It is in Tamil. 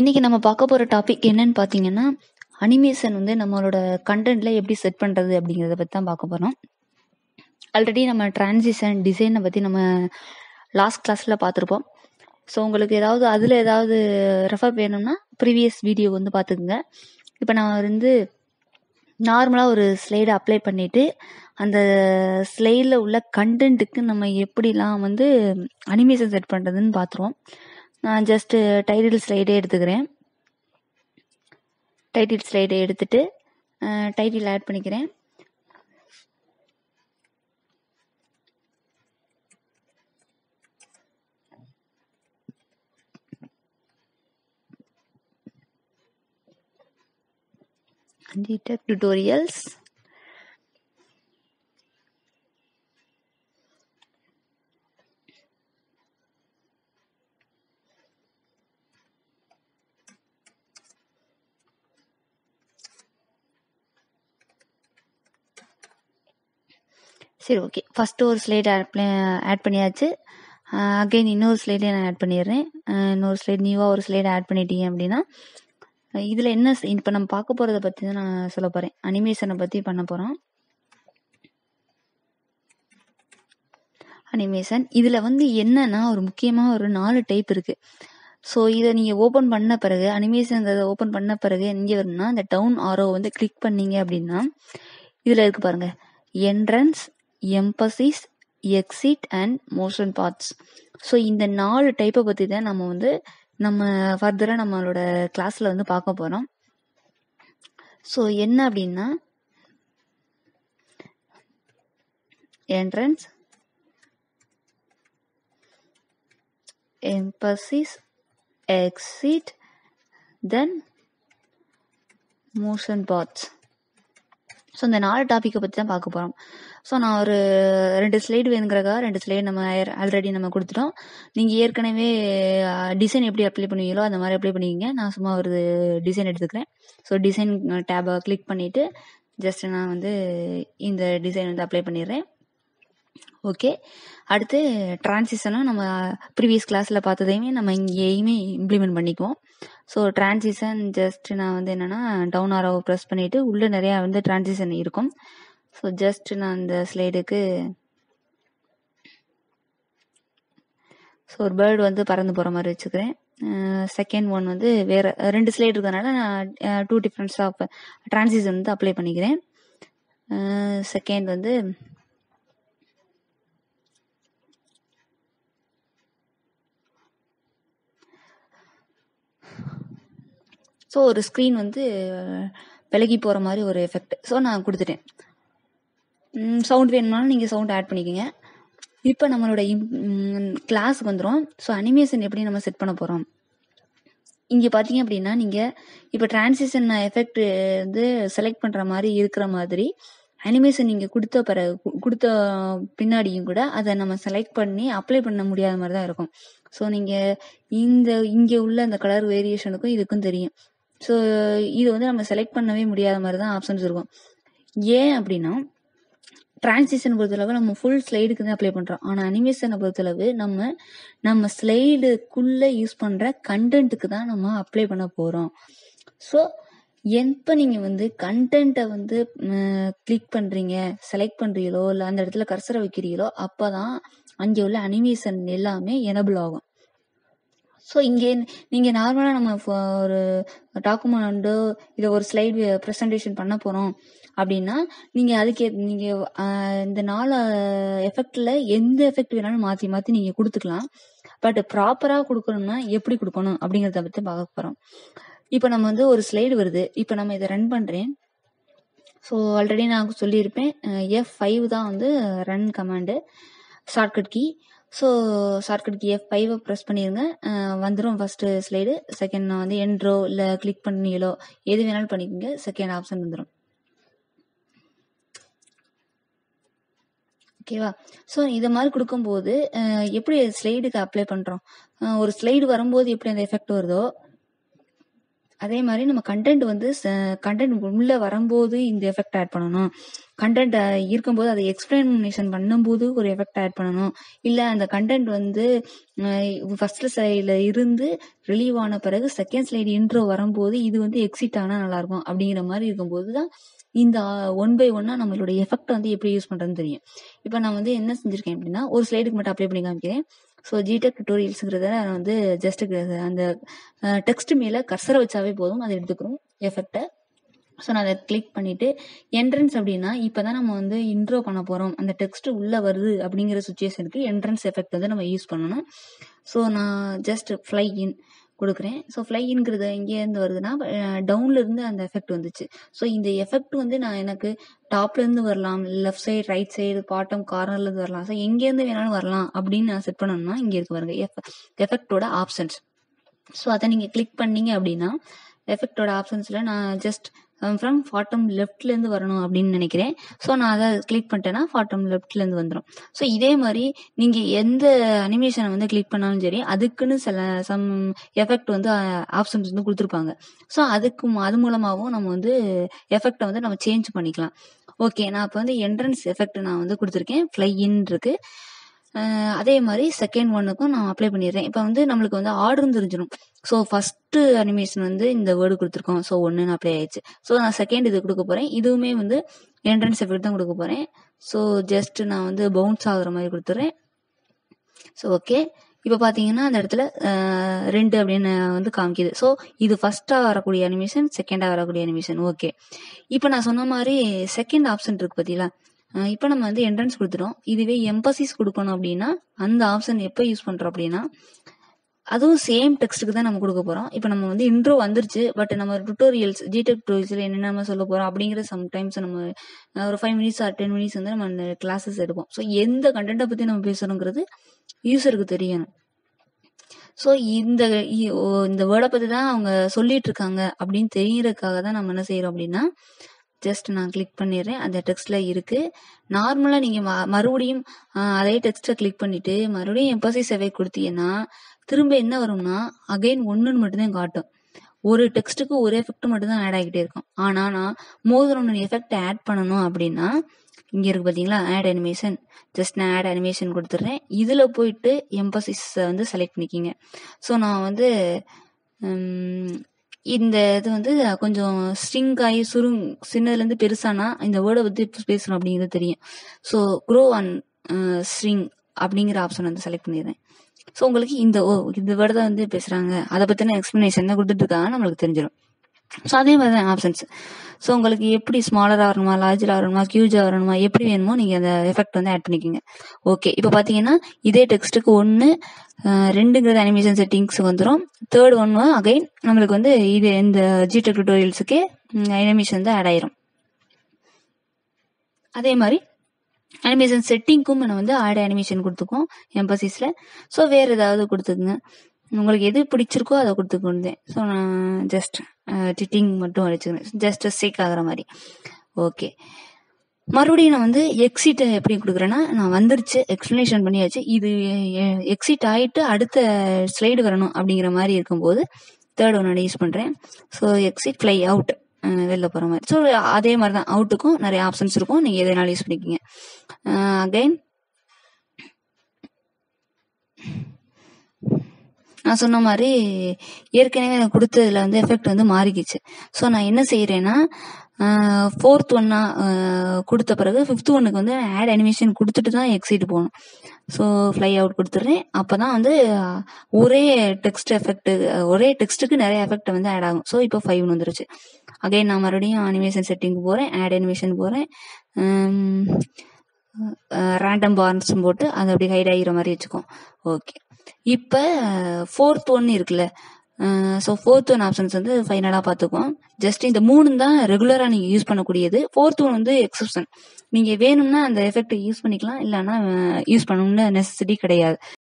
இன்னைக்கு நம்ம பார்க்க போற டாபிக் என்னன்னு பார்த்தீங்கன்னா, அனிமேஷன் வந்து நம்மளோட கன்டென்ட்ல எப்படி செட் பண்றது அப்படிங்கிறத பத்தி தான் பார்க்க போறோம். ஆல்ரெடி நம்ம டிரான்சிஷன், டிசைன பத்தி நம்ம லாஸ்ட் கிளாஸ்ல பார்த்துருப்போம். ஸோ உங்களுக்கு ஏதாவது அதுல ஏதாவது ரெஃபர் வேணும்னா ப்ரீவியஸ் வீடியோ வந்து பார்த்துக்குங்க. இப்ப நான் வந்து நார்மலா ஒரு ஸ்லைட அப்ளை பண்ணிட்டு, அந்த ஸ்லைட்ல உள்ள கன்டென்ட்க்கு நம்ம எப்படிலாம் வந்து அனிமேஷன் செட் பண்றதுன்னு பார்த்துருவோம். நான் ஜஸ்ட் டைட்டில் ஸ்லைடே எடுத்துக்கிறேன். டைட்டில் ஸ்லைட எடுத்துட்டு, அ டைட்டில் ஆட் பண்ணிக்கிறேன். ஜிடெக் டியூட்டோரியல்ஸ். சரி ஓகே. ஃபர்ஸ்ட்டு ஒரு ஸ்லைட் ஆட் ப ஆட் பண்ணியாச்சு. அ அகைன் இன்னொரு ஸ்லைடையும் நான் ஆட் பண்ணிடுறேன். அ இன்னொரு ஸ்லைட் நியூவா ஒரு ஸ்லைட் ஆட் பண்ணிட்டீங்க அப்படின்னா, இதுல என்ன ஸ் இப்ப நம்ம பார்க்க போறத பத்தி தான் நான் சொல்லப் போறேன். அனிமேஷன பத்தி பண்ண போறோம். அனிமேஷன். இதுல வந்து என்னன்னா, ஒரு முக்கியமா ஒரு 4 டைப் இருக்கு. ஸோ இத நீங்க ஓப்பன் பண்ண பிறகு அனிமேஷன்ங்கிறத ஓப்பன் பண்ண பிறகு எங்க வரும்னா, இந்த டவுன் ஆரோ வந்து கிளிக் பண்ணீங்க அப்படின்னா, இதுல இருக்கு பாருங்க. Entrance, emphasis, exit and motion parts. So இந்த 4 டைப்ப பத்தி தான் நம்ம வந்து நம்ம ஃபர்தரா நம்மளோட கிளாஸ்ல வந்து பார்க்க போறோம். ஸோ என்ன அப்படின்னா entrance emphasis, exit, then motion parts. So இந்த 4 டாபிக்க பத்தி தான் பார்க்க போறோம். ஸோ நான் ஒரு 2 ஸ்லைடு வேணுங்கிறதுக்காக 2 ஸ்லைடு நம்ம ஏர் ஆல்ரெடி நம்ம குடுத்துட்டோம். நீங்க ஏற்கனவே அ டிசைன் எப்படி அப்ளை பண்ணுவீங்களோ, அந்த மாரி அப்ளை பண்ணிக்கங்க. நான் சும்மா ஒரு டிசைன் எடுத்துக்கிறேன். ஸோ டிசைன் டேப கிளிக் பண்ணிட்டு, ஜஸ்ட் நான் வந்து இந்த டிசைன் வந்து அப்ளை பண்ணிடுறேன். ஓகே. அடுத்து டிரான்சிஷனும் நம்ம ப்ரீவியஸ் கிளாஸ்ல பார்த்ததையுமே நம்ம இங்கேயுமே இம்ப்ளிமெண்ட் பண்ணிக்குவோம். ஸோ டிரான்சிஷன் ஜஸ்ட் நான் வந்து என்னன்னா, டவுன் ஆரோவ பிரஸ் பண்ணிட்டு, உள்ள நெறையா வந்து டிரான்சிஷன் இருக்கும். ஸோ ஜஸ்ட் நான் இந்த ஸ்லைடுக்கு ஸோ ஒரு பேர்ட் வந்து பறந்து போற மாரி வச்சுக்கிறேன். அ செகண்ட் ஒன் வந்து வேற 2 ஸ்லைடு இருக்கறனால நான் அ 2 டிஃபரன்ஸ் ஆஃப் டிரான்சிஷன் வந்து அப்ளை பண்ணிக்கிறேன். அ செகண்ட் வந்து ஸோ ஒரு ஸ்க்ரீன் வந்து விலகி போற மாரி ஒரு எஃபெக்ட். ஸோ நான் குடுத்துட்டேன். ம் சவுண்ட் வேணும்னாலும் நீங்க சவுண்ட் ஆட் பண்ணிக்கங்க. இப்ப நம்மளோட இம் ம் கிளாஸ்க்கு வந்துரும். ஸோ அனிமேஷன் எப்படி நம்ம செட் பண்ண போறோம். இங்க பார்த்தீங்க அப்படின்னா, நீங்க இப்ப டிரான்சிஷன் எஃபெக்ட் வந்து செலக்ட் பண்ற மாரி இருக்கிற மாதிரி, அனிமேஷன் நீங்க குடுத்த பிறகு குடுத்த பின்னாடியும் கூட அத நம்ம செலக்ட் பண்ணி அப்ளை பண்ண முடியாத மாரி தான் இருக்கும். ஸோ நீங்க இந்த இங்க உள்ள அந்த கலர் வேரியேஷனுக்கும் இதுக்கும் தெரியும். ஸோ இது வந்து நம்ம செலக்ட் பண்ணவே முடியாத மாரி தான் ஆப்ஷன்ஸ் இருக்கும். ஏன் அப்படின்னா, டிரான்சிஷன் பொறுத்தளவு நம்ம ஃபுல் ஸ்லைடுக்கு தான் அப்ளை பண்றோம். ஆனா அனிமேஷன பொறுத்தளவு நம்ம நம்ம ஸ்லைடுக்குள்ள யூஸ் பண்ற கன்டென்ட்க்கு தான் நம்ம அப்ளை பண்ண போறோம். ஸோ எப்ப நீங்க வந்து கன்டென்ட்ட வந்து அ கிளிக் பண்றீங்க, செலக்ட் பண்றீங்களோ, இல்ல அந்த இடத்துல கர்சர வைக்கிறீங்களோ, அப்பதான் அங்க உள்ள அனிமேஷன் எல்லாமே எனபிள் ஆகும். ஸோ இங்க நீங்க நார்மலா நம்ம ஃப ஒரு டாக்குமெண்டோ, இல்ல ஒரு ஸ்லைடு பிரசன்டேஷன் பண்ண போறோம் அப்படின்னா, நீங்க அதுக்கு நீங்க அ இந்த 4 எஃபெக்ட்ல எந்த எஃபெக்ட் வேணாலும் மாத்தி மாத்தி நீங்க குடுத்துக்கலாம். பட் ப்ராப்பரா குடுக்கணும்னா எப்படி குடுக்கணும் அப்படிங்கிறத பத்தி பார்க்க போறோம். இப்ப நம்ம வந்து ஒரு ஸ்லைடு வருது. இப்ப நம்ம இத ரன் பண்றேன். ஸோ ஆல்ரெடி நான் சொல்லியிருப்பேன். அ F5 தான் வந்து run command. Shortcut key. So shortcut key F5 press பண்ணிருங்க. அ வந்துரும் ஃபர்ஸ்ட்டு ஸ்லைடு. செகண்ட் நான் வந்து எண்ட் ரோ இல்ல கிளிக் பண்ணீங்களோ, எது வேணாலும் பண்ணிக்கங்க. செகண்ட் ஆப்ஷன் வந்துரும். ஓகேவா? ஸோ இத மாரி குடுக்கும்போது, அ எப்படி ஸ்லைடுக்கு அப்ளை பண்றோம். அ ஒரு ஸ்லைடு வரும்போது எப்படி அந்த எஃபெக்ட் வருதோ, அதே மாரி நம்ம கன்டென்ட் வந்து ச கன்டென்ட் உள்ள வரம்போது இந்த எஃபெக்ட் ஆட் பண்ணணும். கண்டென்ட் இருக்கும்போது அதை எக்ஸ்பிளனேஷன் பண்ணும்போது ஒரு எஃபெக்ட் ஆட் பண்ணணும் இல்லை அந்த கண்டென்ட் வந்து ஃபர்ஸ்ட் ஸ்லைடில் இருந்து ரிலீவ் ஆன பிறகு செகண்ட் ஸ்லைடு இன்ட்ரோ வரும்போது இது வந்து எக்ஸிட் ஆனால் நல்லாயிருக்கும் அப்படிங்கிற மாதிரி இருக்கும்போது தான் இந்த ஒன் பை ஒன்னா நம்மளோட எஃபெக்ட் வந்து எப்படி யூஸ் பண்றதுன்னு தெரியும் இப்போ நான் வந்து என்ன செஞ்சிருக்கேன் அப்படின்னா ஒரு ஸ்லைடுக்கு மட்டும் அப்ளை பண்ணி காமிக்கிறேன் ஸோ ஜிடெக் டுட்டோரியல்ஸுங்கிறத நான் வந்து ஜஸ்ட் அந்த டெக்ஸ்ட் மேலே கர்சரை வச்சாவே போதும் அதை எடுத்துக்கிறோம் எஃபெக்டை ஸோ நான் அதை கிளிக் பண்ணிட்டு என்ட்ரன்ஸ் அப்படின்னா இப்போ தான் நம்ம வந்து இன்ட்ரோ பண்ண போகிறோம் அந்த டெக்ஸ்ட் உள்ளே வருது அப்படிங்கிற சுச்சுவேஷனுக்கு என்ட்ரன்ஸ் எஃபெக்ட் வந்து நம்ம யூஸ் பண்ணணும் ஸோ நான் ஜஸ்ட் ஃப்ளை இன் கொடுக்குறேன் ஸோ ஃப்ளை இன்கிறது எங்கேருந்து வருதுன்னா டவுன்ல இருந்து அந்த எஃபெக்ட் வந்துச்சு ஸோ இந்த எஃபெக்ட் வந்து நான் எனக்கு டாப்ல இருந்து வரலாம் left side right side bottom கார்னர்ல இருந்து வரலாம் ஸோ எங்கேருந்து வேணாலும் வரலாம் அப்படின்னு நான் செட் பண்ணணும்னா இங்கே இருக்கு பாருங்க எஃபெக்டோட ஆப்ஷன்ஸ் ஸோ அதை நீங்கள் கிளிக் பண்ணீங்க அப்படின்னா எஃபெக்டோட ஆப்ஷன்ஸில் நான் ஜஸ்ட் ஃப்ரம் ஃபாட்டம் லெஃப்ட்லேருந்து வரணும் அப்படின்னு நினைக்கிறேன் ஸோ நான் அதை கிளிக் பண்ணிட்டேன்னா ஃபாட்டம் லெஃப்ட்லேருந்து வந்துடும் ஸோ இதே மாதிரி நீங்கள் எந்த அனிமேஷனை வந்து கிளிக் பண்ணாலும் சரி அதுக்குன்னு சில சம் எஃபெக்ட் வந்து ஆப்ஷன்ஸ் வந்து கொடுத்துருப்பாங்க ஸோ அதுக்கு அது மூலமாகவும் நம்ம வந்து எஃபெக்டை வந்து நம்ம சேஞ்ச் பண்ணிக்கலாம் ஓகே நான் இப்போ வந்து என்ட்ரன்ஸ் எஃபெக்ட் நான் வந்து கொடுத்துருக்கேன் ஃப்ளை இன் இருக்கு அஹ் அதே மாதிரி செகண்ட் ஒன்னுக்கும் நான் அப்ளை பண்ணிடுறேன் இப்போ வந்து நம்மளுக்கு வந்து ஆர்டரும் தெரிஞ்சிடும் ஸோ ஃபர்ஸ்ட் அனிமேஷன் வந்து இந்த வேர்டு கொடுத்துருக்கோம் ஸோ ஒன்றுன்னு அப்ளை ஆயிடுச்சு ஸோ நான் செகண்ட் இது கொடுக்க போகிறேன் இதுவுமே வந்து என்ட்ரன்ஸ் எஃபெக்ட் தான் கொடுக்க போகிறேன் ஸோ ஜஸ்ட் நான் வந்து பவுன்ஸ் ஆகுற மாதிரி கொடுத்துட்றேன் ஸோ ஓகே இப்போ பார்த்தீங்கன்னா அந்த இடத்துல அஹ், ரெண்டு அப்படின்னு வந்து காமிக்குது ஸோ இது ஃபர்ஸ்ட்டாக வரக்கூடிய அனிமேஷன் செகண்டாக வரக்கூடிய அனிமேஷன் ஓகே இப்போ நான் சொன்ன மாதிரி செகண்ட் ஆப்ஷன் இருக்கு பார்த்தீங்களா அஹ், இப்போ நம்ம வந்து என்ட்ரன்ஸ் கொடுத்துட்டோம் இதுவே எம்பசிஸ் கொடுக்கணும் அப்படின்னா அந்த ஆப்ஷன் எப்போ யூஸ் பண்ணுறோம் அப்படின்னா அதுவும் சேம் டெக்ஸ்ட்டுக்கு தான் நம்ம கொடுக்க போறோம் இப்போ நம்ம வந்து இன்ட்ரோ வந்துருச்சு பட் நம்ம டுட்டோரியல்ஸ் ஜிடெக் டுட்டோரியல்ஸ்ல என்னென்ன நம்ம சொல்ல போறோம் அப்படிங்கிற சம்டைம்ஸ் நம்ம அஹ், ஒரு five minutes or ten minutes வந்து நம்ம கிளாஸஸ் எடுப்போம் ஸோ எந்த கண்டென்ட்டை பத்தி நம்ம பேசுறோங்கிறது யூசருக்கு தெரியணும் ஸோ இந்த இ- ஓ, இந்த வேர்டை பத்தி தான் அவங்க சொல்லிட்டு இருக்காங்க அப்படின்னு தெரியறதுக்காக தான் நம்ம என்ன செய்யறோம் அப்படின்னா ஜஸ்ட் நான் கிளிக் பண்ணிடுறேன் அந்த டெக்ஸ்ட்ல இருக்கு நார்மலா நீங்க ம- மறுபடியும் ஆஹ், அதே டெக்ஸ்ட்டை கிளிக் பண்ணிட்டு மறுபடியும் எம்பசி சேவை கொடுத்தீங்கன்னா திரும்ப என்ன வரும்னா அகைன் ஒன்றுன்னு மட்டும்தான் காட்டும் ஒரு டெக்ஸ்ட்டுக்கு ஒரு எஃபெக்ட் மட்டும் தான் ஆட் ஆகிட்டே இருக்கும் ஆனா நான் மோர் தென் ஒன்று எஃபெக்ட் ஆட் பண்ணணும் அப்படின்னா இங்க இருக்கு பாத்தீங்களா ஆட் அனிமேஷன் ஜஸ்ட் நான் ஆட் அனிமேஷன் கொடுத்துட்றேன் இதுல போயிட்டு எம்பசிஸ் வந்து செலக்ட் பண்ணிக்கிங்க ஸோ நான் வந்து உம், இந்த இது வந்து கொஞ்சம் ஸ்ட்ரிங் ஆகி சுருங் சின்னதுலேருந்து பெருசானா இந்த வேர்டை பற்றி பேசுகிறோம் அப்படிங்கிறது தெரியும் ஸோ க்ரோ அண்ட் ஸ்ட்ரிங் அப்படிங்கிற ஆப்ஷன் வந்து செலக்ட் பண்ணிடுறேன் ஸோ உங்களுக்கு இந்த ஓ இந்த வேர்டு தான் வந்து பேசுகிறாங்க அதை பற்றின எக்ஸ்ப்ளனேஷன் தான் கொடுத்துட்டு இருக்காங்க நம்மளுக்கு தெரிஞ்சிடும் ஸோ அதே மாதிரி தான் ஆப்ஷன்ஸ் ஸோ உங்களுக்கு எப்படி ஸ்மாலராக வரணுமா லார்ஜராக வரணுமா கியூஜாக வரணுமா எப்படி வேணுமோ நீங்கள் அந்த எஃபெக்ட் வந்து ஆட் பண்ணிக்கோங்க ஓகே இப்போ பார்த்தீங்கன்னா இதே டெக்ஸ்ட்டுக்கு ஒன்று ரெண்டுங்கிறது அனிமேஷன் செட்டிங்ஸ் வந்துடும் தேர்ட் ஒன்று அகைன் நம்மளுக்கு வந்து இது இந்த ஜிடெக் டுட்டோரியல்ஸுக்கே அனிமேஷன் வந்து ஆட் ஆயிரும் அதே மாதிரி அனிமேஷன் செட்டிங்க்கும் நம்ம வந்து ஆட் அனிமேஷன் கொடுத்துக்கோம் எம்பசிஸில் ஸோ வேறு ஏதாவது கொடுத்துக்குங்க உங்களுக்கு எது பிடிச்சிருக்கோ அதை கொடுத்துக்கொண்டேன் ஸோ நான் ஜஸ்ட் டிட்டிங் மட்டும் அடிச்சுக்கிறேன் ஜஸ்ட் சேக் ஆகுற மாதிரி ஓகே மறுபடியும் நான் வந்து எக்ஸிட் எப்படி கொடுக்குறேன்னா நான் வந்துருச்சு எக்ஸ்பிளனேஷன் பண்ணியாச்சு இது எக்ஸிட் ஆயிட்டு அடுத்த ஸ்லைடு வரணும் அப்படிங்கிற மாதிரி இருக்கும்போது தேர்ட் ஒன் யூஸ் பண்ணுறேன் ஸோ எக்ஸிட் ஃப்ளை அவுட் வெளில போகிற மாதிரி ஸோ அதே மாதிரி தான் அவுட்டுக்கும் நிறைய ஆப்ஷன்ஸ் இருக்கும் நீங்கள் எதனாலும் யூஸ் பண்ணிக்கிங்க அகைன் நான் சொன்ன மாதிரி ஏற்கனவே எனக்கு கொடுத்ததுல வந்து எஃபெக்ட் வந்து மாறிக்கிச்சு ஸோ நான் என்ன செய்கிறேன்னா ஃபோர்த் ஒன்னா கொடுத்த பிறகு ஃபிஃப்த் ஒன்னுக்கு வந்து ஆட் அனிமேஷன் கொடுத்துட்டு தான் எக்ஸிட் போகணும் ஸோ ஃப்ளை அவுட் கொடுத்துட்றேன் அப்போ தான் வந்து அஹ், ஒரே டெக்ஸ்ட் எஃபெக்ட் ஒரே டெக்ஸ்ட்டுக்கு நிறைய எஃபெக்ட் வந்து ஆட் ஆகும் ஸோ இப்போ ஃபைவ் வந்துருச்சு அகைன் நான் மறுபடியும் அனிமேஷன் செட்டிங் போகிறேன் ஆட் அனிமேஷன் போகிறேன் ரேண்டம் பார்ன்ஸ் போட்டு அது அப்படி ஹைட் ஆகிற மாதிரி வச்சுக்கோம் ஓகே இப்போ ஃபோர்த் ஒன் இருக்குல்ல ஸோ ஃபோர்த் ஒன் ஆப்ஷன்ஸ் வந்து ஃபைனலாக பார்த்துக்குவோம் ஜஸ்ட் இந்த மூணு தான் ரெகுலராக நீங்கள் யூஸ் பண்ணக்கூடியது ஃபோர்த் ஒன் வந்து எக்ஸப்ஷன் நீங்கள் வேணும்னா அந்த எஃபெக்ட் யூஸ் பண்ணிக்கலாம் இல்லைன்னா யூஸ் பண்ணணும்னு நெசசிட்டி கிடையாது